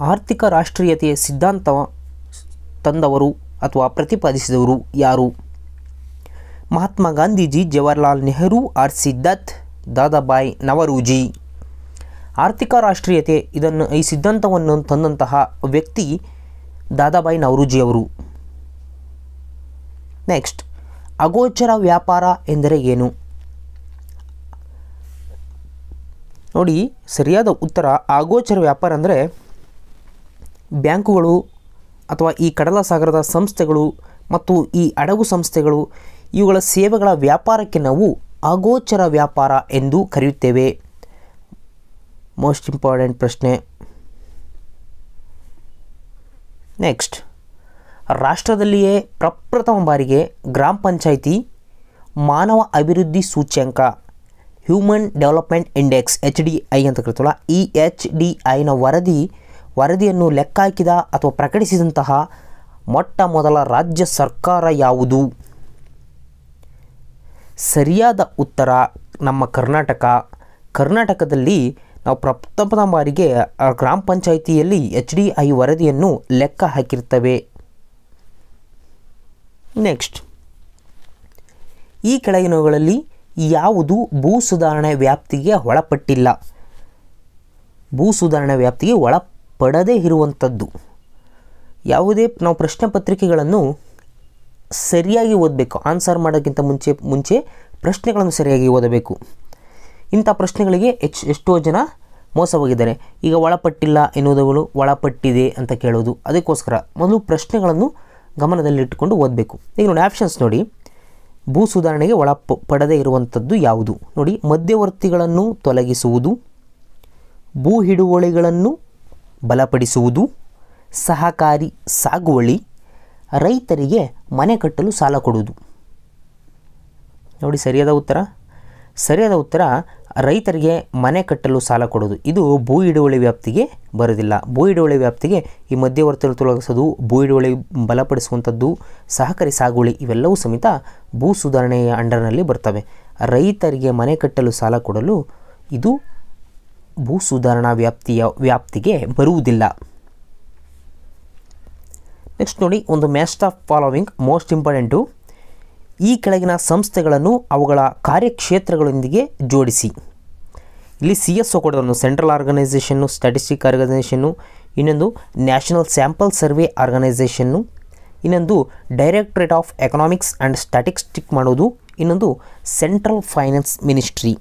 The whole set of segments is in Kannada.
ಆರ್ಥಿಕ ರಾಷ್ಟ್ರೀಯತೆಯ ಸಿದ್ಧಾಂತ ತಂದವರು ಅಥವಾ ಪ್ರತಿಪಾದಿಸಿದವರು ಯಾರು ಮಹಾತ್ಮ ಗಾಂಧೀಜಿ ಜವಾಹರ್ಲಾಲ್ ನೆಹರು ಆರ್ ಸಿದ್ಧಾರ್ಥ್ ದಾದಾಬಾಯ್ ನವರೂಜಿ ಆರ್ಥಿಕ ರಾಷ್ಟ್ರೀಯತೆ ಇದನ್ನು ಈ ಸಿದ್ಧಾಂತವನ್ನು ತಂದಂತಹ ವ್ಯಕ್ತಿ ದಾದಾಬಾಯಿ ನವರೂಜಿ ಅವರು ನೆಕ್ಸ್ಟ್ ಅಗೋಚರ ವ್ಯಾಪಾರ ಎಂದರೆ ಏನು ನೋಡಿ ಸರಿಯಾದ ಉತ್ತರ ಅಗೋಚರ ವ್ಯಾಪಾರ ಅಂದರೆ ಬ್ಯಾಂಕುಗಳು ಅಥವಾ ಈ ಕಡಲ ಸಾಗರದ ಸಂಸ್ಥೆಗಳು ಮತ್ತು ಈ ಹಡಗು ಸಂಸ್ಥೆಗಳು ಇವುಗಳ ಸೇವೆಗಳ ವ್ಯಾಪಾರಕ್ಕೆ ನಾವು ಅಗೋಚರ ವ್ಯಾಪಾರ ಎಂದು ಕರೆಯುತ್ತೇವೆ ಮೋಸ್ಟ್ ಇಂಪಾರ್ಟೆಂಟ್ ಪ್ರಶ್ನೆ ನೆಕ್ಸ್ಟ್ ರಾಷ್ಟ್ರದಲ್ಲಿಯೇ ಪ್ರಪ್ರಥಮ ಬಾರಿಗೆ ಗ್ರಾಮ ಪಂಚಾಯಿತಿ ಮಾನವ ಅಭಿವೃದ್ಧಿ ಸೂಚ್ಯಂಕ human development index H D I ಅಂತ ಕರಿತೀವಲ್ಲ ಈ ಎಚ್ ಡಿ ಐನ ವರದಿ ವರದಿಯನ್ನು ಲೆಕ್ಕ ಹಾಕಿದ ಅಥವಾ ಪ್ರಕಟಿಸಿದಂತಹ ಮೊಟ್ಟ ಮೊದಲ ರಾಜ್ಯ ಸರ್ಕಾರ ಯಾವುದು ಸರಿಯಾದ ಉತ್ತರ ನಮ್ಮ ಕರ್ನಾಟಕ ಕರ್ನಾಟಕದಲ್ಲಿ ನಾವು ಪ್ರಪ್ರಥಮ ಬಾರಿಗೆ ಆ ಗ್ರಾಮ ಪಂಚಾಯಿತಿಯಲ್ಲಿ ಎಚ್ ಡಿ ಐ ವರದಿಯನ್ನು ಲೆಕ್ಕ ಹಾಕಿರ್ತವೆ ನೆಕ್ಸ್ಟ್ ಈ ಕೆಳಗಿನವುಗಳಲ್ಲಿ ಯಾವುದು ಭೂ ಸುಧಾರಣೆ ವ್ಯಾಪ್ತಿಗೆ ಒಳಪಟ್ಟಿಲ್ಲ ಭೂ ಸುಧಾರಣೆ ವ್ಯಾಪ್ತಿಗೆ ಒಳಪಡದೇ ಇರುವಂಥದ್ದು ಯಾವುದೇ ನಾವು ಪ್ರಶ್ನೆ ಪತ್ರಿಕೆಗಳನ್ನು ಸರಿಯಾಗಿ ಓದಬೇಕು ಆನ್ಸರ್ ಮಾಡೋಕ್ಕಿಂತ ಮುಂಚೆ ಮುಂಚೆ ಪ್ರಶ್ನೆಗಳನ್ನು ಸರಿಯಾಗಿ ಓದಬೇಕು ಇಂಥ ಪ್ರಶ್ನೆಗಳಿಗೆ ಎಚ್ ಎಷ್ಟೋ ಜನ ಮೋಸ ಹೋಗಿದ್ದಾರೆ ಈಗ ಒಳಪಟ್ಟಿಲ್ಲ ಎನ್ನುವುದುಗಳು ಒಳಪಟ್ಟಿದೆ ಅಂತ ಕೇಳೋದು ಅದಕ್ಕೋಸ್ಕರ ಮೊದಲು ಪ್ರಶ್ನೆಗಳನ್ನು ಗಮನದಲ್ಲಿಟ್ಟುಕೊಂಡು ಓದಬೇಕು ಈಗ ನೋಡಿ ಆಪ್ಷನ್ಸ್ ನೋಡಿ ಭೂ ಸುಧಾರಣೆಗೆ ಒಳ ಪ- ಪಡದೇ ಇರುವಂಥದ್ದು ಯಾವುದು ನೋಡಿ ಮಧ್ಯವರ್ತಿಗಳನ್ನು ತೊಲಗಿಸುವುದು ಭೂ ಹಿಡುವಳಿಗಳನ್ನು ಬಲಪಡಿಸುವುದು ಸಹಕಾರಿ ಸಾಗುವಳಿ ರೈತರಿಗೆ ಮನೆ ಕಟ್ಟಲು ಸಾಲ ಕೊಡುವುದು ನೋಡಿ ಸರಿಯಾದ ಉತ್ತರ ಸರಿಯಾದ ಉತ್ತರ ರೈತರಿಗೆ ಮನೆ ಕಟ್ಟಲು ಸಾಲ ಕೊಡೋದು ಇದು ಭೂ ಹಿಡುವಳಿ ವ್ಯಾಪ್ತಿಗೆ ಬರೋದಿಲ್ಲ ಭೂ ಹಿಡುವಳಿ ವ್ಯಾಪ್ತಿಗೆ ಈ ಮಧ್ಯವರ್ತಿಗಳು ತೊಲಗಿಸೋದು ಭೂ ಹಿಡುವಳಿ ಬಲಪಡಿಸುವಂಥದ್ದು ಸಹಕಾರಿ ಸಾಗುವಳಿ ಇವೆಲ್ಲವೂ ಸಮೇತ ಭೂ ಸುಧಾರಣೆಯ ಅಂಡರ್ನಲ್ಲಿ ಬರ್ತವೆ ರೈತರಿಗೆ ಮನೆ ಕಟ್ಟಲು ಸಾಲ ಕೊಡಲು ಇದು ಭೂ ಸುಧಾರಣಾ ವ್ಯಾಪ್ತಿಯ ವ್ಯಾಪ್ತಿಗೆ ಬರುವುದಿಲ್ಲ ನೆಕ್ಸ್ಟ್ ನೋಡಿ ಒಂದು most of following most important ಈ ಕೆಳಗಿನ ಸಂಸ್ಥೆಗಳನ್ನು ಅವುಗಳ ಕಾರ್ಯಕ್ಷೇತ್ರಗಳೊಂದಿಗೆ ಜೋಡಿಸಿ ಇಲ್ಲಿ ಸಿ ಎಸ್ ಒ ಕೊಡೋದನ್ನು ಸೆಂಟ್ರಲ್ ಆರ್ಗನೈಸೇಷನ್ನು ಸ್ಟ್ಯಾಟಿಸ್ಟಿಕ್ ಆರ್ಗನೈಸೇಷನ್ನು ಇನ್ನೊಂದು ನ್ಯಾಷನಲ್ ಸ್ಯಾಂಪಲ್ ಸರ್ವೆ ಆರ್ಗನೈಸೇಷನ್ನು ಇನ್ನೊಂದು directorate of economics and statistic ಮಾಡೋದು ಇನ್ನೊಂದು ಸೆಂಟ್ರಲ್ ಫೈನಾನ್ಸ್ ಮಿನಿಸ್ಟ್ರಿ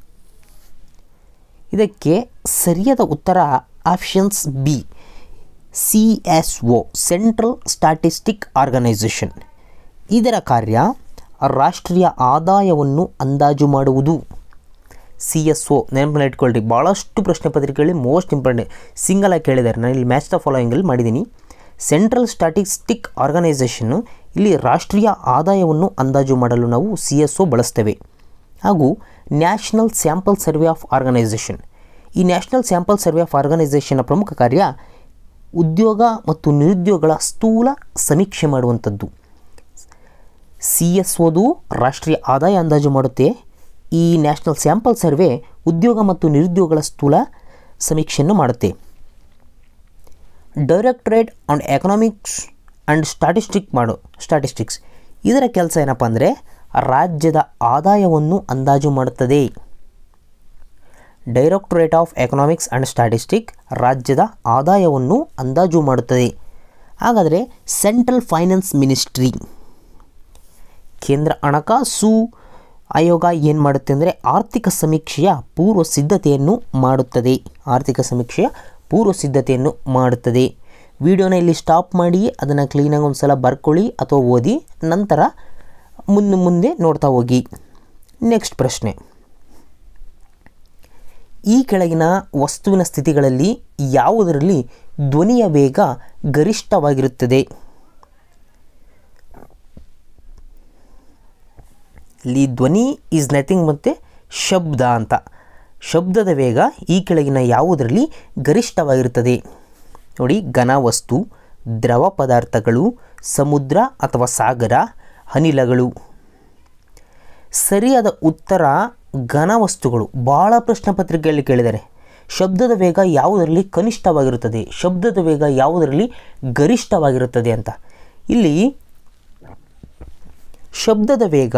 ಇದಕ್ಕೆ ಸರಿಯಾದ ಉತ್ತರ options B C S O central statistic organisation ಇದರ ಕಾರ್ಯ ರಾಷ್ಟ್ರೀಯ ಆದಾಯವನ್ನು ಅಂದಾಜು ಮಾಡುವುದು ಸಿ ಎಸ್ ಒ ನೆನಪಿನ ಇಟ್ಕೊಳ್ರಿ ಭಾಳಷ್ಟು ಪ್ರಶ್ನೆ ಪತ್ರಿಕೆಗಳಲ್ಲಿ ಮೋಸ್ಟ್ ಇಂಪಾರ್ಟೆಂಟ್ ಸಿಂಗಲ್ ಆಗಿ ಕೇಳಿದ್ದಾರೆ ನಾನು ಇಲ್ಲಿ ಮ್ಯಾಚ್ ದ ಫಾಲೋಯಿಂಗಲ್ಲಿ ಮಾಡಿದ್ದೀನಿ ಸೆಂಟ್ರಲ್ ಸ್ಟ್ಯಾಟಿಸ್ಟಿಕ್ ಆರ್ಗನೈಸೇಷನ್ನು ಇಲ್ಲಿ ರಾಷ್ಟ್ರೀಯ ಆದಾಯವನ್ನು ಅಂದಾಜು ಮಾಡಲು ನಾವು ಸಿ ಎಸ್ ಒ ಬಳಸ್ತೇವೆ ಹಾಗೂ national sample survey of organisation ಈ ನ್ಯಾಷನಲ್ ಸ್ಯಾಂಪಲ್ ಸರ್ವೆ ಆಫ್ ಆರ್ಗನೈಸೇಷನ್ನ ಪ್ರಮುಖ ಕಾರ್ಯ ಉದ್ಯೋಗ ಮತ್ತು ನಿರುದ್ಯೋಗಗಳ ಸ್ಥೂಲ ಸಮೀಕ್ಷೆ ಮಾಡುವಂಥದ್ದು ಸಿ ಎಸ್ ಓದು ರಾಷ್ಟ್ರೀಯ ಆದಾಯ ಅಂದಾಜು ಮಾಡುತ್ತೆ ಈ ನ್ಯಾಷನಲ್ ಸ್ಯಾಂಪಲ್ ಸರ್ವೆ ಉದ್ಯೋಗ ಮತ್ತು ನಿರುದ್ಯೋಗಗಳ ಸ್ಥೂಲ ಸಮೀಕ್ಷೆಯನ್ನು ಮಾಡುತ್ತೆ directorate on economics and statistic ಮಾಡು ಸ್ಟಾಟಿಸ್ಟಿಕ್ಸ್ ಇದರ ಕೆಲಸ ಏನಪ್ಪ ಅಂದರೆ ರಾಜ್ಯದ ಆದಾಯವನ್ನು ಅಂದಾಜು ಮಾಡುತ್ತದೆ directorate of economics and statistic ರಾಜ್ಯದ ಆದಾಯವನ್ನು ಅಂದಾಜು ಮಾಡುತ್ತದೆ ಹಾಗಾದರೆ ಸೆಂಟ್ರಲ್ ಫೈನಾನ್ಸ್ ಮಿನಿಸ್ಟ್ರಿ ಕೇಂದ್ರ ಹಣಕಾಸು ಆಯೋಗ ಏನು ಮಾಡುತ್ತೆ ಅಂದರೆ ಆರ್ಥಿಕ ಸಮೀಕ್ಷೆಯ ಪೂರ್ವ ಸಿದ್ಧತೆಯನ್ನು ಮಾಡುತ್ತದೆ ಆರ್ಥಿಕ ಸಮೀಕ್ಷೆಯ ಪೂರ್ವ ಸಿದ್ಧತೆಯನ್ನು ಮಾಡುತ್ತದೆ ವಿಡಿಯೋನ ಇಲ್ಲಿ ಸ್ಟಾಪ್ ಮಾಡಿ ಅದನ್ನು ಕ್ಲೀನಾಗಿ ಒಂದು ಸಲ ಬರ್ಕೊಳ್ಳಿ ಅಥವಾ ಓದಿ ನಂತರ ಮುಂದೆ ಮುಂದೆ ನೋಡ್ತಾ ಹೋಗಿ ನೆಕ್ಸ್ಟ್ ಪ್ರಶ್ನೆ ಈ ಕೆಳಗಿನ ವಸ್ತುವಿನ ಸ್ಥಿತಿಗಳಲ್ಲಿ ಯಾವುದರಲ್ಲಿ ಧ್ವನಿಯ ವೇಗ ಗರಿಷ್ಠವಾಗಿರುತ್ತದೆ ಇಲ್ಲಿ ಧ್ವನಿ ಈಸ್ ನಥಿಂಗ್ ಮತ್ತು ಶಬ್ದ ಅಂತ ಶಬ್ದದ ವೇಗ ಈ ಕೆಳಗಿನ ಯಾವುದರಲ್ಲಿ ಗರಿಷ್ಠವಾಗಿರುತ್ತದೆ ನೋಡಿ ಘನ ವಸ್ತು ದ್ರವ ಪದಾರ್ಥಗಳು ಸಮುದ್ರ ಅಥವಾ ಸಾಗರ ಅನಿಲಗಳು ಸರಿಯಾದ ಉತ್ತರ ಘನ ವಸ್ತುಗಳು ಭಾಳ ಪ್ರಶ್ನೆ ಪತ್ರಿಕೆಯಲ್ಲಿ ಕೇಳಿದ್ದಾರೆ ಶಬ್ದದ ವೇಗ ಯಾವುದರಲ್ಲಿ ಕನಿಷ್ಠವಾಗಿರುತ್ತದೆ ಶಬ್ದದ ವೇಗ ಯಾವುದರಲ್ಲಿ ಗರಿಷ್ಠವಾಗಿರುತ್ತದೆ ಅಂತ ಇಲ್ಲಿ ಶಬ್ದದ ವೇಗ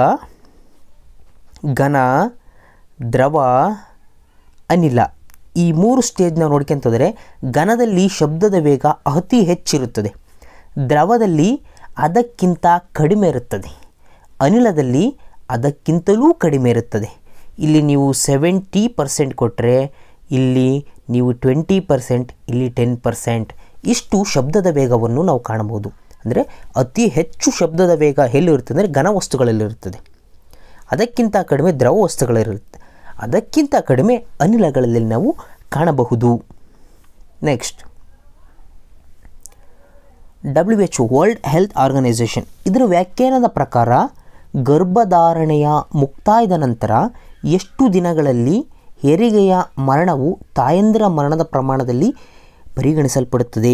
ಘನ ದ್ರವ ಅನಿಲ ಈ ಮೂರು ಸ್ಟೇಜ್ನ ನೋಡ್ಕೊಂತಂದರೆ ಘನದಲ್ಲಿ ಶಬ್ದದ ವೇಗ ಅತಿ ಹೆಚ್ಚಿರುತ್ತದೆ ದ್ರವದಲ್ಲಿ ಅದಕ್ಕಿಂತ ಕಡಿಮೆ ಇರುತ್ತದೆ ಅನಿಲದಲ್ಲಿ ಅದಕ್ಕಿಂತಲೂ ಕಡಿಮೆ ಇರುತ್ತದೆ ಇಲ್ಲಿ ನೀವು ಸೆವೆಂಟಿ ಪರ್ಸೆಂಟ್ ಕೊಟ್ಟರೆ ಇಲ್ಲಿ ನೀವು ಟ್ವೆಂಟಿ ಪರ್ಸೆಂಟ್ ಇಲ್ಲಿ ಟೆನ್ ಪರ್ಸೆಂಟ್ ಇಷ್ಟು ಶಬ್ದದ ವೇಗವನ್ನು ನಾವು ಕಾಣಬಹುದು ಅಂದರೆ ಅತಿ ಹೆಚ್ಚು ಶಬ್ದದ ವೇಗ ಎಲ್ಲಿರುತ್ತದೆ ಅಂದರೆ ಘನ ವಸ್ತುಗಳಲ್ಲಿರುತ್ತದೆ ಅದಕ್ಕಿಂತ ಕಡಿಮೆ ದ್ರವ ವಸ್ತುಗಳಿರುತ್ತೆ ಅದಕ್ಕಿಂತ ಕಡಿಮೆ ಅನಿಲಗಳಲ್ಲಿ ನಾವು ಕಾಣಬಹುದು next W H world health organisation ಇದರ ವ್ಯಾಖ್ಯಾನದ ಪ್ರಕಾರ ಗರ್ಭಧಾರಣೆಯ ಮುಕ್ತಾಯದ ನಂತರ ಎಷ್ಟು ದಿನಗಳಲ್ಲಿ ಹೆರಿಗೆಯ ಮರಣವು ತಾಯಂದಿರ ಮರಣದ ಪ್ರಮಾಣದಲ್ಲಿ ಪರಿಗಣಿಸಲ್ಪಡುತ್ತದೆ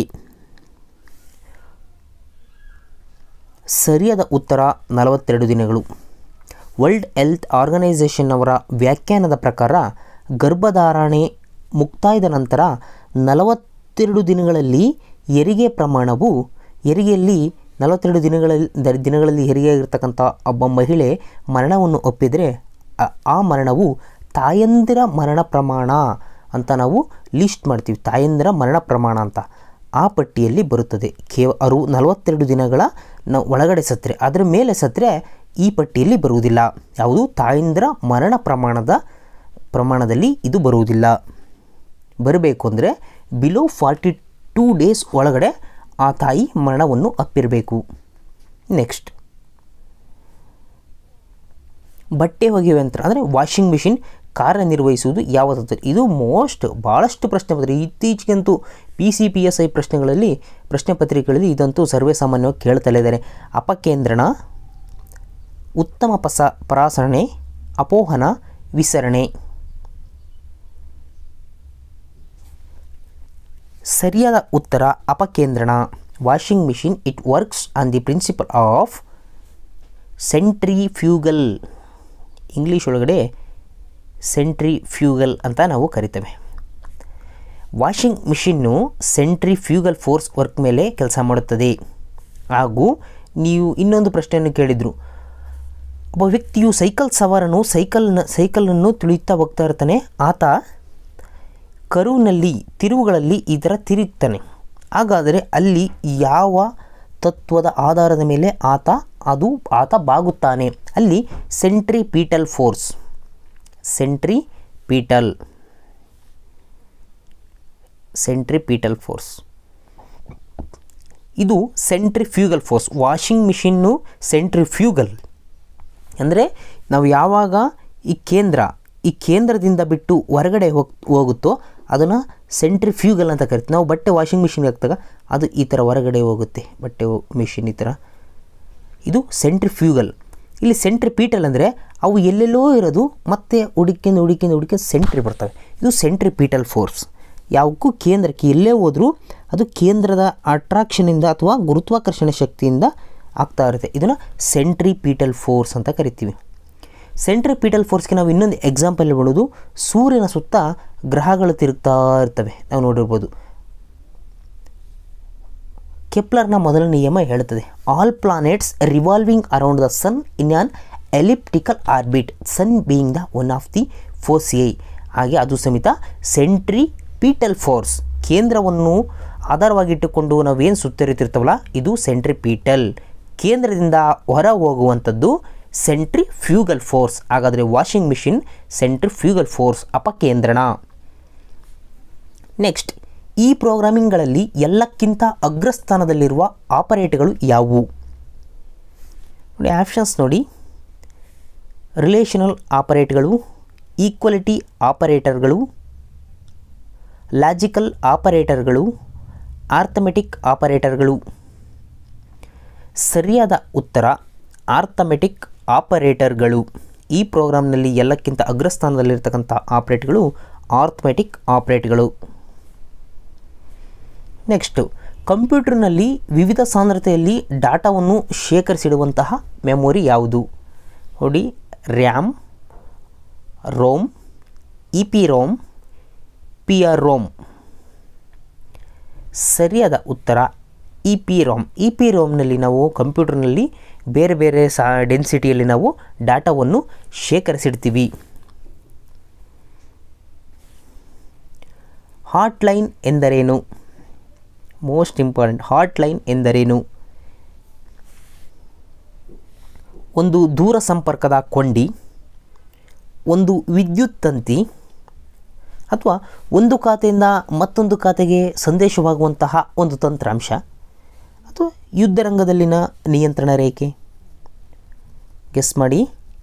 ಸರಿಯಾದ ಉತ್ತರ ನಲವತ್ತೆರಡು ದಿನಗಳು ವರ್ಲ್ಡ್ ಹೆಲ್ತ್ ಆರ್ಗನೈಸೇಷನ್ ಅವರ ವ್ಯಾಖ್ಯಾನದ ಪ್ರಕಾರ ಗರ್ಭಧಾರಣೆ ಮುಕ್ತಾಯದ ನಂತರ ನಲವತ್ತೆರಡು ದಿನಗಳಲ್ಲಿ ಹೆರಿಗೆ ಪ್ರಮಾಣವು ಹೆರಿಗೆಯಲ್ಲಿ ನಲವತ್ತೆರಡು ದಿನಗಳಲ್ಲಿ ದ- ದಿನಗಳಲ್ಲಿ ಹೆರಿಗೆ ಆಗಿರ್ತಕ್ಕಂಥ ಒಬ್ಬ ಮಹಿಳೆ ಮರಣವನ್ನು ಒಪ್ಪಿದರೆ ಆ- ಆ ಮರಣವು ತಾಯಂದಿರ ಮರಣ ಪ್ರಮಾಣ ಅಂತ ನಾವು ಲಿಸ್ಟ್ ಮಾಡ್ತೀವಿ ತಾಯಂದಿರ ಮರಣ ಪ್ರಮಾಣ ಅಂತ ಆ ಪಟ್ಟಿಯಲ್ಲಿ ಬರುತ್ತದೆ ಕೇವ ಅರು ನಲವತ್ತೆರಡು ದಿನಗಳ ನ- ಒಳಗಡೆ ಸತ್ತರೆ ಅದರ ಮೇಲೆ ಸತ್ತರೆ ಈ ಪಟ್ಟಿಯಲ್ಲಿ ಬರುವುದಿಲ್ಲ ಯಾವುದು ತಾಯಂದಿರ ಮರಣ ಪ್ರಮಾಣದ ಪ್ರಮಾಣದಲ್ಲಿ ಇದು ಬರುವುದಿಲ್ಲ ಬರಬೇಕು ಅಂದರೆ ಬಿಲೋ ಫಾರ್ಟಿ ಟೂ ಡೇಸ್ ಒಳಗಡೆ ಆ ತಾಯಿ ಮರಣವನ್ನು ಅಪ್ಪಿರಬೇಕು ನೆಕ್ಸ್ಟ್ ಬಟ್ಟೆ ಒಗೆಯುವ ಯಂತ್ರ ಅಂದರೆ ವಾಷಿಂಗ್ ಮಿಷಿನ್ ಕಾರ್ಯನಿರ್ವಹಿಸುವುದು ಯಾವುದು ಇದು ಮೋಸ್ಟ್ ಭಾಳಷ್ಟು ಪ್ರಶ್ನೆ ಪತ್ರಿಕೆ ಇತ್ತೀಚೆಗಂತೂ P C P S I ಪ್ರಶ್ನೆಗಳಲ್ಲಿ ಪ್ರಶ್ನೆ ಪತ್ರಿಕೆಗಳಲ್ಲಿ ಇದಂತೂ ಸರ್ವೇ ಸಾಮಾನ್ಯವಾಗಿ ಕೇಳ್ತಲೇ ಇದ್ದಾರೆ ಅಪಕೇಂದ್ರಣ ಉತ್ತಮ ಪಸ ಪರಾಸರಣೆ ಅಪೋಹನ ವಿಸರಣೆ ಸರಿಯಾದ ಉತ್ತರ ಅಪಕೇಂದ್ರಣ washing machine it works on the principle of centrifugal English ಒಳಗಡೆ ಸೆಂಟ್ರಿಫ್ಯೂಗಲ್ ಅಂತ ನಾವು ಕರಿತೇವೆ washing machine centrifugal force work ಮೇಲೆ ಕೆಲಸ ಮಾಡುತ್ತದೆ ಹಾಗೂ ನೀವು ಇನ್ನೊಂದು ಪ್ರಶ್ನೆಯನ್ನು ಕೇಳಿದರು ಒಬ್ಬ ವ್ಯಕ್ತಿಯು ಸೈಕಲ್ ಸವಾರನು ಸೈಕಲ್ನ ಸೈಕಲನ್ನು ತುಳಿಯುತ್ತಾ ಹೋಗ್ತಾ ಇರ್ತಾನೆ ಆತ ಕರುವಿನಲ್ಲಿ ತಿರುವುಗಳಲ್ಲಿ ಈ ಥರ ತಿರುಗ್ತಾನೆ ಹಾಗಾದರೆ ಅಲ್ಲಿ ಯಾವ ತತ್ವದ ಆಧಾರದ ಮೇಲೆ ಆತ ಅದು ಆತ ಬಾಗುತ್ತಾನೆ ಅಲ್ಲಿ centripetal force centripetal centripetal force ಇದು centrifugal force washing machine centrifugal ಅಂದರೆ ನಾವು ಯಾವಾಗ ಈ ಕೇಂದ್ರ ಈ ಕೇಂದ್ರದಿಂದ ಬಿಟ್ಟು ಹೊರಗಡೆ ಹೋಗ್ ಹೋಗುತ್ತೋ ಅದನ್ನು ಸೆಂಟ್ರಿಫ್ಯೂಗಲ್ ಅಂತ ಕರಿತೀವಿ ನಾವು ಬಟ್ಟೆ ವಾಷಿಂಗ್ ಮಿಷಿನ್ಗೆ ಹಾಕಿದಾಗ ಅದು ಈ ಥರ ಹೊರಗಡೆ ಹೋಗುತ್ತೆ ಬಟ್ಟೆ ಮಿಷಿನ್ ಈ ಥರ ಇದು ಸೆಂಟ್ರಿಫ್ಯೂಗಲ್ ಇಲ್ಲಿ ಸೆಂಟ್ರಿಪೀಟಲ್ ಅಂದರೆ ಅವು ಎಲ್ಲೆಲ್ಲೋ ಇರೋದು ಮತ್ತೆ ಹುಡುಕಿಂದ ಹುಡುಕಿಂದ ಹುಡುಕಿಂದ ಸೆಂಟ್ರಿ ಬರ್ತವೆ ಇದು ಸೆಂಟ್ರಿಪೀಟಲ್ ಫೋರ್ಸ್ ಯಾವಕ್ಕೂ ಕೇಂದ್ರಕ್ಕೆ ಎಲ್ಲೇ ಹೋದರೂ ಅದು ಕೇಂದ್ರದ ಅಟ್ರಾಕ್ಷನಿಂದ ಅಥವಾ ಗುರುತ್ವಾಕರ್ಷಣೆ ಶಕ್ತಿಯಿಂದ ಆಗ್ತಾ ಇರುತ್ತೆ ಇದನ್ನು ಸೆಂಟ್ರಿಪೀಟಲ್ ಫೋರ್ಸ್ ಅಂತ ಕರಿತೀವಿ ಸೆಂಟ್ರಿಪೀಟಲ್ ಫೋರ್ಸ್ಗೆ ನಾವು ಇನ್ನೊಂದು ಎಕ್ಸಾಂಪಲ್ ಹೇಳ್ಬೋದು ಸೂರ್ಯನ ಸುತ್ತ ಗ್ರಹಗಳು ತಿರುಗ್ತಾ ಇರ್ತವೆ ನಾವು ನೋಡಿರ್ಬೋದು ಕೆಪ್ಲರ್ನ ಮೊದಲ ನಿಯಮ ಹೇಳುತ್ತದೆ all planets revolving around the sun in an elliptical orbit sun being the one of the force a ಹಾಗೆ ಅದು ಸಮೇತ ಸೆಂಟ್ರಿ ಪೀಟಲ್ ಫೋರ್ಸ್ ಕೇಂದ್ರವನ್ನು ಆಧಾರವಾಗಿಟ್ಟುಕೊಂಡು ನಾವೇನು ಸುತ್ತರಿತಿರ್ತಾವಲ್ಲ ಇದು ಸೆಂಟ್ರಿ ಪೀಟಲ್ ಕೇಂದ್ರದಿಂದ ಹೊರ ಹೋಗುವಂಥದ್ದು ಸೆಂಟ್ರಿ ಫ್ಯೂಗಲ್ ಫೋರ್ಸ್ ಹಾಗಾದರೆ washing machine centrifugal force ಅಪಕೇಂದ್ರಣ ನೆಕ್ಸ್ಟ್ ಈ ಪ್ರೋಗ್ರಾಮಿಂಗ್ಗಳಲ್ಲಿ ಎಲ್ಲಕ್ಕಿಂತ ಅಗ್ರಸ್ಥಾನದಲ್ಲಿರುವ ಆಪರೇಟ್ಗಳು ಯಾವುವು ನೋಡಿ ಆಪ್ಷನ್ಸ್ ನೋಡಿ ರಿಲೇಷನಲ್ ಆಪರೇಟ್ಗಳು ಈಕ್ವಲಿಟಿ ಆಪರೇಟರ್ಗಳು ಲಾಜಿಕಲ್ ಆಪರೇಟರ್ಗಳು ಆರ್ಥಮೆಟಿಕ್ ಆಪರೇಟರ್ಗಳು ಸರಿಯಾದ ಉತ್ತರ ಆರ್ಥಮೆಟಿಕ್ ಆಪರೇಟರ್ಗಳು ಈ ಪ್ರೋಗ್ರಾಮ್ನಲ್ಲಿ ಎಲ್ಲಕ್ಕಿಂತ ಅಗ್ರಸ್ಥಾನದಲ್ಲಿರ್ತಕ್ಕಂಥ ಆಪರೇಟ್ಗಳು ಆರ್ಥಮೆಟಿಕ್ ಆಪರೇಟ್ಗಳು ನೆಕ್ಸ್ಟು ಕಂಪ್ಯೂಟರ್ನಲ್ಲಿ ವಿವಿಧ ಸಾಂದ್ರತೆಯಲ್ಲಿ ಡಾಟಾವನ್ನು ಶೇಖರಿಸಿಡುವಂತಹ ಮೆಮೊರಿ ಯಾವುದು ನೋಡಿ RAM ROM E P ROM P R ROM ಸರಿಯಾದ ಉತ್ತರ E P ROM E P ರೋಮ್ನಲ್ಲಿ ನಾವು ಕಂಪ್ಯೂಟರ್ನಲ್ಲಿ ಬೇರೆ ಬೇರೆ ಸಾ ಡೆನ್ಸಿಟಿಯಲ್ಲಿ ನಾವು ಡಾಟಾವನ್ನು ಶೇಖರಿಸಿಡ್ತೀವಿ ಹಾಟ್ಲೈನ್ ಎಂದರೇನು ಮೋಸ್ಟ್ ಇಂಪಾರ್ಟೆಂಟ್ ಹಾಟ್ಲೈನ್ ಎಂದರೇನು ಒಂದು ದೂರ ಸಂಪರ್ಕದ ಕೊಂಡಿ ಒಂದು ವಿದ್ಯುತ್ ತಂತಿ ಅಥವಾ ಒಂದು ಖಾತೆಯಿಂದ ಮತ್ತೊಂದು ಖಾತೆಗೆ ಸಂದೇಶವಾಗುವಂತಹ ಒಂದು ತಂತ್ರಾಂಶ ಅಥವಾ ಯುದ್ಧರಂಗದಲ್ಲಿನ ನಿಯಂತ್ರಣ ರೇಖೆ ಗೆಸ್ ಮಾಡಿ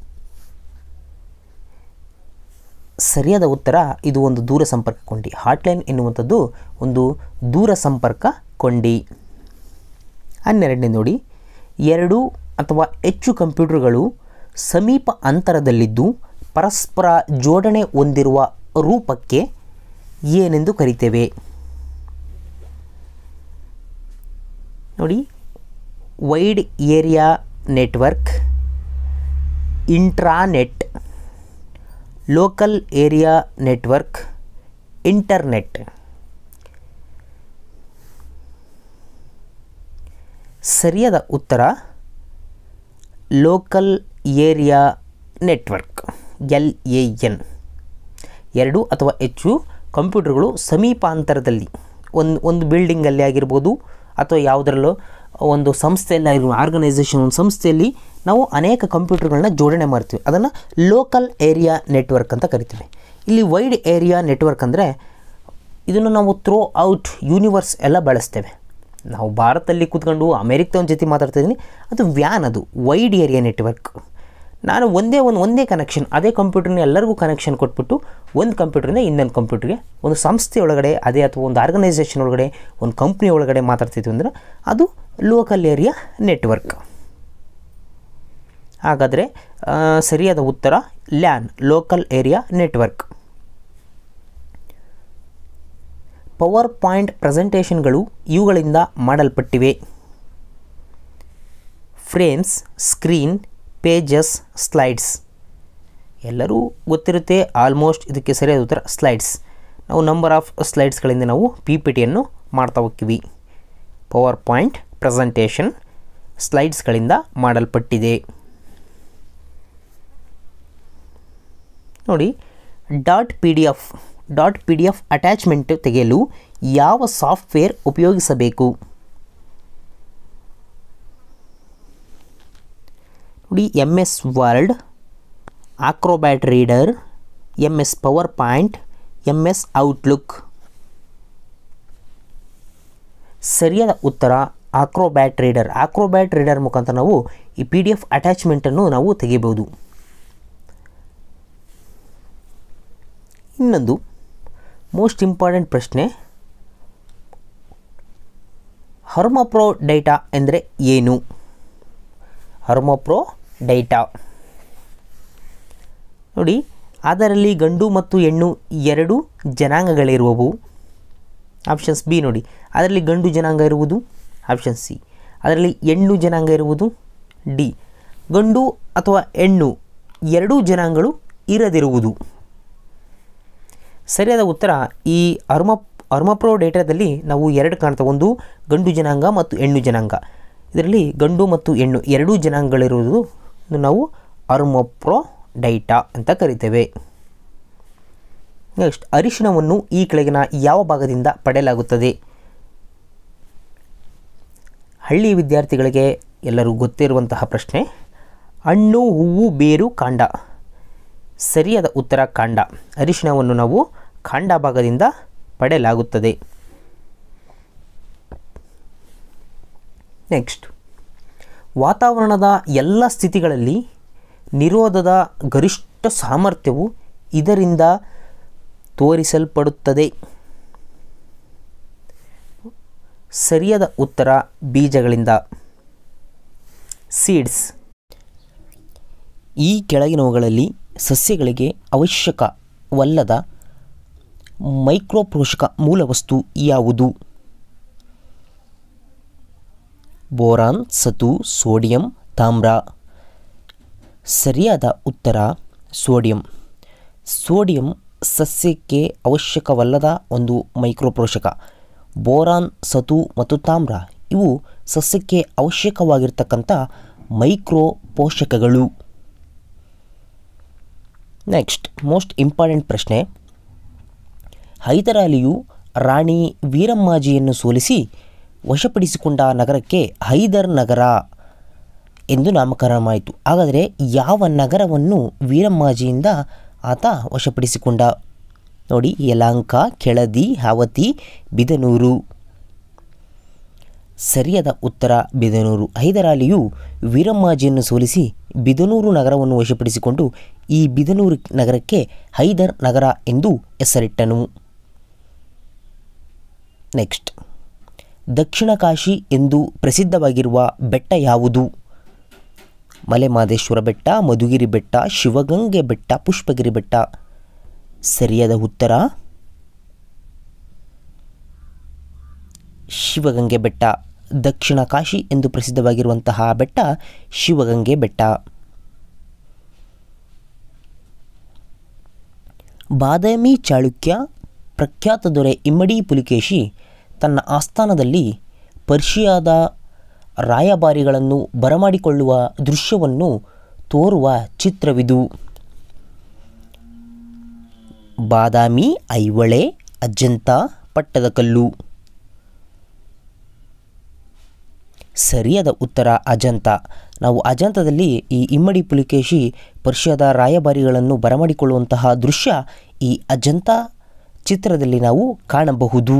ಸರಿಯಾದ ಉತ್ತರ ಇದು ಒಂದು ದೂರ ಸಂಪರ್ಕ ಕೊಂಡಿ ಹಾಟ್ಲೈನ್ ಎನ್ನುವಂಥದ್ದು ಒಂದು ದೂರ ಸಂಪರ್ಕ ಕೊಂಡಿ ಹನ್ನೆರಡನೇ ನೋಡಿ ಎರಡು ಅಥವಾ ಹೆಚ್ಚು ಕಂಪ್ಯೂಟರ್ಗಳು ಸಮೀಪ ಅಂತರದಲ್ಲಿದ್ದು ಪರಸ್ಪರ ಜೋಡಣೆ ಹೊಂದಿರುವ ರೂಪಕ್ಕೆ ಏನೆಂದು ಕರಿತೇವೆ ನೋಡಿ wide area network intranet local area network internet ಸರಿಯಾದ ಉತ್ತರ local area network L A N ಎರಡು ಅಥವಾ ಹೆಚ್ಚು ಕಂಪ್ಯೂಟರ್ಗಳು ಸಮೀಪಾಂತರದಲ್ಲಿ ಒಂದು ಒಂದು ಬಿಲ್ಡಿಂಗಲ್ಲಿ ಆಗಿರ್ಬೋದು ಅಥವಾ ಯಾವುದರಲ್ಲೋ ಒಂದು ಸಂಸ್ಥೆಯಲ್ಲಿ ಆಗಿರ್ಬೋದು ಆರ್ಗನೈಸೇಷನ್ ಒಂದು ಸಂಸ್ಥೆಯಲ್ಲಿ ನಾವು ಅನೇಕ ಕಂಪ್ಯೂಟರ್ಗಳನ್ನ ಜೋಡಣೆ ಮಾಡ್ತೀವಿ ಅದನ್ನು ಲೋಕಲ್ ಏರಿಯಾ ನೆಟ್ವರ್ಕ್ ಅಂತ ಕರಿತೀವಿ ಇಲ್ಲಿ ವೈಡ್ ಏರಿಯಾ ನೆಟ್ವರ್ಕ್ ಅಂದರೆ ಇದನ್ನು ನಾವು ಥ್ರೋ ಔಟ್ ಯೂನಿವರ್ಸ್ ಎಲ್ಲ ಬಳಸ್ತೇವೆ ನಾವು ಭಾರತದಲ್ಲಿ ಕೂತ್ಕೊಂಡು ಅಮೇರಿಕದ ಜೊತೆ ಮಾತಾಡ್ತಾ ಇದ್ದೀನಿ ಅದು ವ್ಯಾನ್ ಅದು ವೈಡ್ ಏರಿಯಾ ನೆಟ್ವರ್ಕ್ ನಾನು ಒಂದೇ ಒಂದು ಒಂದೇ ಕನೆಕ್ಷನ್ ಅದೇ ಕಂಪ್ಯೂಟರ್ನ ಎಲ್ಲರಿಗೂ ಕನೆಕ್ಷನ್ ಕೊಟ್ಬಿಟ್ಟು ಒಂದು ಕಂಪ್ಯೂಟರಿಂದ ಇನ್ನೊಂದು ಕಂಪ್ಯೂಟರ್ಗೆ ಒಂದು ಸಂಸ್ಥೆ ಒಳಗಡೆ ಅದೇ ಅಥವಾ ಒಂದು ಆರ್ಗನೈಸೇಷನ್ ಒಳಗಡೆ ಒಂದು ಕಂಪ್ನಿ ಒಳಗಡೆ ಮಾತಾಡ್ತಿದ್ವಿ ಅಂದ್ರೆ ಅದು ಲೋಕಲ್ ಏರಿಯಾ ನೆಟ್ವರ್ಕ್ ಹಾಗಾದರೆ ಆ, ಸರಿಯಾದ ಉತ್ತರ LAN local area network PowerPoint ಪ್ರೆಸೆಂಟೇಷನ್ಗಳು ಇವುಗಳಿಂದ ಮಾಡಲ್ಪಟ್ಟಿವೆ ಫ್ರೇಮ್ಸ್ ಸ್ಕ್ರೀನ್ ಪೇಜಸ್ ಸ್ಲೈಡ್ಸ್ ಎಲ್ಲರೂ ಗೊತ್ತಿರುತ್ತೆ ಆಲ್ಮೋಸ್ಟ್ ಇದಕ್ಕೆ ಸರಿಯಾದ ಉತ್ತರ ಸ್ಲೈಡ್ಸ್ ನಾವು ನಂಬರ್ ಆಫ್ ಸ್ಲೈಡ್ಸ್ಗಳಿಂದ ನಾವು ಪಿ ಪಿ ಟಿಯನ್ನು ಮಾಡ್ತಾ ಹೋಗ್ತೀವಿ ಪವರ್ ಪಾಯಿಂಟ್ ಪ್ರೆಸೆಂಟೇಷನ್ ಸ್ಲೈಡ್ಸ್ಗಳಿಂದ ಮಾಡಲ್ಪಟ್ಟಿದೆ ನೋಡಿ dot P D F dot P D F attachment ತೆಗೆಯಲು ಯಾವ ಸಾಫ್ಟ್ವೇರ್ ಉಪಯೋಗಿಸಬೇಕು ನೋಡಿ M S Word Acrobat Reader M S PowerPoint M S Outlook ಸರಿಯಾದ ಉತ್ತರ ಆಕ್ರೋಬ್ಯಾಟ್ ರೀಡರ್ ಆಕ್ರೋಬ್ಯಾಟ್ ರೀಡರ್ ಮುಖಾಂತರ ನಾವು ಈ ಪಿ ಡಿ ಎಫ್ ಅಟ್ಯಾಚ್ಮೆಂಟನ್ನು ನಾವು ತೆಗಿಬೋದು ಇನ್ನೊಂದು ಮೋಸ್ಟ್ ಇಂಪಾರ್ಟೆಂಟ್ ಪ್ರಶ್ನೆ ಹರ್ಮೋಪ್ರೋ ಡೈಟಾ ಎಂದರೆ ಏನು ಹರ್ಮೋಪ್ರೋ ಡೈಟಾ ನೋಡಿ ಅದರಲ್ಲಿ ಗಂಡು ಮತ್ತು ಹೆಣ್ಣು ಎರಡು ಜನಾಂಗಗಳಿರುವವು ಆಪ್ಷನ್ಸ್ ಬಿ ನೋಡಿ ಅದರಲ್ಲಿ ಗಂಡು ಜನಾಂಗ ಇರುವುದು ಆಪ್ಷನ್ ಸಿ ಅದರಲ್ಲಿ ಹೆಣ್ಣು ಜನಾಂಗ ಇರುವುದು ಡಿ ಗಂಡು ಅಥವಾ ಹೆಣ್ಣು ಎರಡೂ ಜನಾಂಗಗಳು ಇರದಿರುವುದು ಸರಿಯಾದ ಉತ್ತರ ಈ ಅರ್ಮ ಅರ್ಮಪ್ರೋ ಡೇಟಾದಲ್ಲಿ ನಾವು ಎರಡು ಕಾಣ್ತವೆ ಒಂದು ಗಂಡು ಜನಾಂಗ ಮತ್ತು ಹೆಣ್ಣು ಜನಾಂಗ ಇದರಲ್ಲಿ ಗಂಡು ಮತ್ತು ಹೆಣ್ಣು ಎರಡೂ ಜನಾಂಗಗಳಿರುವುದು ನಾವು ಅರ್ಮೋಪ್ರೋ ಡೈಟಾ ಅಂತ ಕರಿತೇವೆ ನೆಕ್ಸ್ಟ್ ಅರಿಶಿಣವನ್ನು ಈ ಕೆಳಗಿನ ಯಾವ ಭಾಗದಿಂದ ಪಡೆಯಲಾಗುತ್ತದೆ ಹಳ್ಳಿ ವಿದ್ಯಾರ್ಥಿಗಳಿಗೆ ಎಲ್ಲರೂ ಗೊತ್ತಿರುವಂತಹ ಪ್ರಶ್ನೆ ಹಣ್ಣು ಹೂವು ಬೇರು ಕಾಂಡ ಸರಿಯಾದ ಉತ್ತರ ಕಾಂಡ ಅರಿಶಿಣವನ್ನು ನಾವು ಕಾಂಡ ಭಾಗದಿಂದ ಪಡೆಯಲಾಗುತ್ತದೆ ನೆಕ್ಸ್ಟ್ ವಾತಾವರಣದ ಎಲ್ಲ ಸ್ಥಿತಿಗಳಲ್ಲಿ ನಿರೋಧದ ಗರಿಷ್ಠ ಸಾಮರ್ಥ್ಯವು ಇದರಿಂದ ತೋರಿಸಲ್ಪಡುತ್ತದೆ ಸರಿಯಾದ ಉತ್ತರ ಬೀಜಗಳಿಂದ ಸೀಡ್ಸ್ ಈ ಕೆಳಗಿನವುಗಳಲ್ಲಿ ಸಸ್ಯಗಳಿಗೆ ಅವಶ್ಯಕವಲ್ಲದ ಮೈಕ್ರೋಪೋಷಕ ಮೂಲವಸ್ತು ಯಾವುದು ಬೋರಾನ್ ಸತು ಸೋಡಿಯಂ ತಾಮ್ರ ಸರಿಯಾದ ಉತ್ತರ ಸೋಡಿಯಂ ಸೋಡಿಯಂ ಸಸ್ಯಕ್ಕೆ ಅವಶ್ಯಕವಲ್ಲದ ಒಂದು ಮೈಕ್ರೋ ಪೋಷಕ ಬೋರಾನ್ ಸತು ಮತ್ತು ತಾಮ್ರ ಇವು ಸಸ್ಯಕ್ಕೆ ಅವಶ್ಯಕವಾಗಿರ್ತಕ್ಕಂಥ ಮೈಕ್ರೋ ಪೋಷಕಗಳು ನೆಕ್ಸ್ಟ್ ಮೋಸ್ಟ್ ಇಂಪಾರ್ಟೆಂಟ್ ಪ್ರಶ್ನೆ ಹೈದರಾಲಿಯು ರಾಣಿ ವೀರಮ್ಮಾಜಿಯನ್ನು ಸೋಲಿಸಿ ವಶಪಡಿಸಿಕೊಂಡ ನಗರಕ್ಕೆ ಹೈದರ್ ನಗರ ಎಂದು ನಾಮಕರಣವಾಯಿತು ಹಾಗಾದರೆ ಯಾವ ನಗರವನ್ನು ವೀರಮ್ಮಾಜಿಯಿಂದ ಆತ ವಶಪಡಿಸಿಕೊಂಡ ನೋಡಿ ಯಲಾಂಕ ಕೆಳದಿ ಹಾವತಿ ಬಿದನೂರು ಸರಿಯಾದ ಉತ್ತರ ಬಿದನೂರು ಹೈದರಾಲಿಯು ವೀರಮ್ಮಾಜಿಯನ್ನು ಸೋಲಿಸಿ ಬಿದನೂರು ನಗರವನ್ನು ವಶಪಡಿಸಿಕೊಂಡು ಈ ಬಿದನೂರು ನಗರಕ್ಕೆ ಹೈದರ್ ನಗರ ಎಂದು ಹೆಸರಿಟ್ಟನು ನೆಕ್ಸ್ಟ್ ದಕ್ಷಿಣ ಕಾಶಿ ಎಂದು ಪ್ರಸಿದ್ಧವಾಗಿರುವ ಬೆಟ್ಟ ಯಾವುದು ಮಲೆಮಾದೇಶ್ವರ ಬೆಟ್ಟ ಮಧುಗಿರಿ ಬೆಟ್ಟ ಶಿವಗಂಗೆ ಬೆಟ್ಟ ಪುಷ್ಪಗಿರಿ ಬೆಟ್ಟ ಸರಿಯಾದ ಉತ್ತರ ಶಿವಗಂಗೆ ಬೆಟ್ಟ ದಕ್ಷಿಣ ಕಾಶಿ ಎಂದು ಪ್ರಸಿದ್ಧವಾಗಿರುವಂತಹ ಬೆಟ್ಟ ಶಿವಗಂಗೆ ಬೆಟ್ಟ ಬಾದಾಮಿ ಚಾಳುಕ್ಯ ಪ್ರಖ್ಯಾತ ದೊರೆ ಇಮ್ಮಡಿ ಪುಲಿಕೇಶಿ ತನ್ನ ಆಸ್ಥಾನದಲ್ಲಿ ಪರ್ಷಿಯಾದ ರಾಯಭಾರಿಗಳನ್ನು ಬರಮಾಡಿಕೊಳ್ಳುವ ದೃಶ್ಯವನ್ನು ತೋರುವ ಚಿತ್ರವಿದು ಬಾದಾಮಿ ಐಹೊಳೆ ಅಜ್ಜಂತ ಪಟ್ಟದಕಲ್ಲು ಸರಿಯಾದ ಉತ್ತರ ಅಜಂತ ನಾವು ಅಜಂತದಲ್ಲಿ ಈ ಇಮ್ಮಡಿ ಪುಲಿಕೇಶಿ ಪರ್ಷಿಯಾದ ರಾಯಭಾರಿಗಳನ್ನು ಬರಮಾಡಿಕೊಳ್ಳುವಂತಹ ದೃಶ್ಯ ಈ ಅಜಂತ ಚಿತ್ರದಲ್ಲಿ ನಾವು ಕಾಣಬಹುದು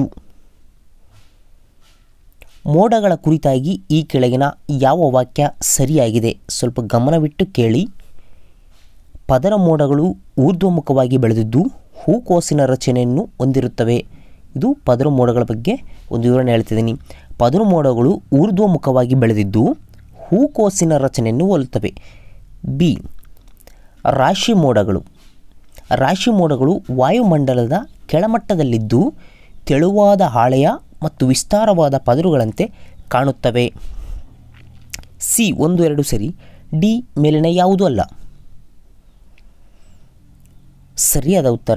ಮೋಡಗಳ ಕುರಿತಾಗಿ ಈ ಕೆಳಗಿನ ಯಾವ ವಾಕ್ಯ ಸರಿಯಾಗಿದೆ ಸ್ವಲ್ಪ ಗಮನವಿಟ್ಟು ಕೇಳಿ ಪದರ ಮೋಡಗಳು ಊರ್ಧ್ವಮುಖವಾಗಿ ಬೆಳೆದಿದ್ದು ಹೂಕೋಸಿನ ರಚನೆಯನ್ನು ಹೊಂದಿರುತ್ತವೆ ಇದು ಪದರ ಮೋಡಗಳ ಬಗ್ಗೆ ಒಂದು ವಿವರಣೆ ಹೇಳ್ತಿದ್ದೀನಿ ಪದರ ಮೋಡಗಳು ಊರ್ಧ್ವಮುಖವಾಗಿ ಬೆಳೆದಿದ್ದು ಹೂಕೋಸಿನ ರಚನೆಯನ್ನು ಹೋಲುತ್ತವೆ ಬಿ ರಾಶಿ ಮೋಡಗಳು ರಾಶಿ ಮೋಡಗಳು ವಾಯುಮಂಡಲದ ಕೆಳಮಟ್ಟದಲ್ಲಿದ್ದು ತೆಳುವಾದ ಹಾಳೆಯ ಮತ್ತು ವಿಸ್ತಾರವಾದ ಪದರುಗಳಂತೆ ಕಾಣುತ್ತವೆ ಸಿ ಒಂದು ಎರಡು ಸರಿ ಡಿ ಮೇಲಿನ ಯಾವುದೂ ಅಲ್ಲ ಸರಿಯಾದ ಉತ್ತರ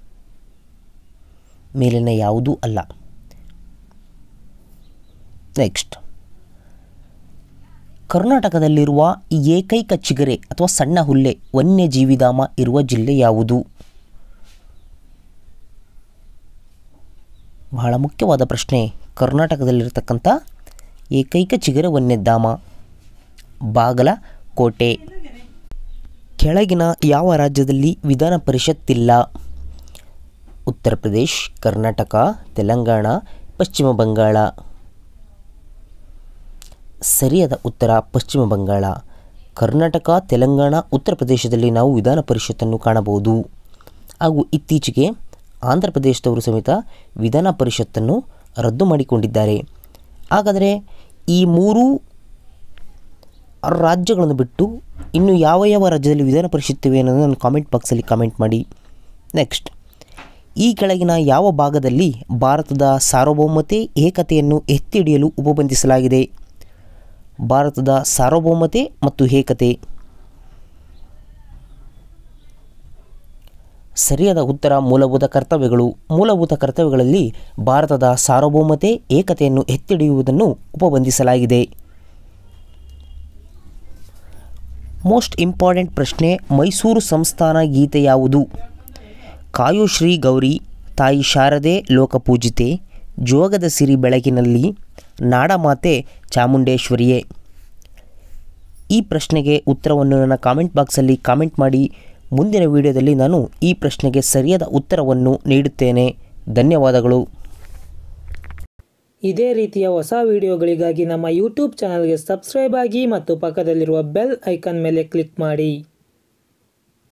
ಮೇಲಿನ ಯಾವುದೂ ಅಲ್ಲ ನೆಕ್ಸ್ಟ್ ಕರ್ನಾಟಕದಲ್ಲಿರುವ ಏಕೈಕ ಚಿಗರೆ ಅಥವಾ ಸಣ್ಣ ಹುಲ್ಲೆ ವನ್ಯಜೀವಿಧಾಮ ಇರುವ ಜಿಲ್ಲೆ ಯಾವುದು ಬಹಳ ಮುಖ್ಯವಾದ ಪ್ರಶ್ನೆ ಕರ್ನಾಟಕದಲ್ಲಿರತಕ್ಕಂಥ ಏಕೈಕ ಚಿಗರೆ ವನ್ಯಧಾಮ ಬಾಗಲಕೋಟೆ ಕೆಳಗಿನ ಯಾವ ರಾಜ್ಯದಲ್ಲಿ ವಿಧಾನ ಪರಿಷತ್ ಇಲ್ಲ ಉತ್ತರ ಪ್ರದೇಶ್ ಕರ್ನಾಟಕ ತೆಲಂಗಾಣ ಪಶ್ಚಿಮ ಬಂಗಾಳ ಸರಿಯಾದ ಉತ್ತರ ಪಶ್ಚಿಮ ಬಂಗಾಳ ಕರ್ನಾಟಕ ತೆಲಂಗಾಣ ಉತ್ತರ ಪ್ರದೇಶದಲ್ಲಿ ನಾವು ವಿಧಾನ ಪರಿಷತ್ತನ್ನು ಕಾಣಬಹುದು ಹಾಗೂ ಇತ್ತೀಚೆಗೆ ಆಂಧ್ರ ಪ್ರದೇಶದವರು ಸಮೇತ ವಿಧಾನ ಪರಿಷತ್ತನ್ನು ರದ್ದು ಮಾಡಿಕೊಂಡಿದ್ದಾರೆ ಹಾಗಾದರೆ ಈ ಮೂರು ರಾಜ್ಯಗಳನ್ನು ಬಿಟ್ಟು ಇನ್ನು ಯಾವ ಯಾವ ರಾಜ್ಯದಲ್ಲಿ ವಿಧಾನ ಪರಿಷತ್ ಇವೆ ಅನ್ನೋದು ನನ್ನ ಕಾಮೆಂಟ್ ಬಾಕ್ಸಲ್ಲಿ ಕಾಮೆಂಟ್ ಮಾಡಿ ನೆಕ್ಸ್ಟ್ ಈ ಕೆಳಗಿನ ಯಾವ ಭಾಗದಲ್ಲಿ ಭಾರತದ ಸಾರ್ವಭೌಮತೆ ಏಕತೆಯನ್ನು ಎತ್ತಿ ಹಿಡಿಯಲು ಉಪಬಂಧಿಸಲಾಗಿದೆ ಭಾರತದ ಸಾರ್ವಭೌಮತೆ ಮತ್ತು ಏಕತೆ ಸರಿಯಾದ ಉತ್ತರ ಮೂಲಭೂತ ಕರ್ತವ್ಯಗಳು ಮೂಲಭೂತ ಕರ್ತವ್ಯಗಳಲ್ಲಿ ಭಾರತದ ಸಾರ್ವಭೌಮತೆ ಏಕತೆಯನ್ನು ಎತ್ತಿಡಿಯುವುದನ್ನು ಉಪಬಂಧಿಸಲಾಗಿದೆ ಮೋಸ್ಟ್ ಇಂಪಾರ್ಟೆಂಟ್ ಪ್ರಶ್ನೆ ಮೈಸೂರು ಸಂಸ್ಥಾನ ಗೀತೆ ಯಾವುದು ಕಾಯು ಶ್ರೀ ಗೌರಿ ತಾಯಿ ಶಾರದೆ ಲೋಕಪೂಜಿತೆ ಜೋಗದ ಸಿರಿ ಬೆಳಗಿನಲ್ಲಿ ನಾಡಮಾತೆ ಚಾಮುಂಡೇಶ್ವರಿಯೇ ಈ ಪ್ರಶ್ನೆಗೆ ಉತ್ತರವನ್ನು ನನ್ನ ಕಾಮೆಂಟ್ ಬಾಕ್ಸಲ್ಲಿ ಕಾಮೆಂಟ್ ಮಾಡಿ ಮುಂದಿನ ವಿಡಿಯೋದಲ್ಲಿ ನಾನು ಈ ಪ್ರಶ್ನೆಗೆ ಸರಿಯಾದ ಉತ್ತರವನ್ನು ನೀಡುತ್ತೇನೆ ಧನ್ಯವಾದಗಳು ಇದೇ ರೀತಿಯ ಹೊಸ ವಿಡಿಯೋಗಳಿಗಾಗಿ ನಮ್ಮ ಯೂಟ್ಯೂಬ್ ಚಾನಲ್ಗೆ ಸಬ್ಸ್ಕ್ರೈಬ್ ಆಗಿ ಮತ್ತು ಪಕ್ಕದಲ್ಲಿರುವ ಬೆಲ್ ಐಕಾನ್ ಮೇಲೆ ಕ್ಲಿಕ್ ಮಾಡಿ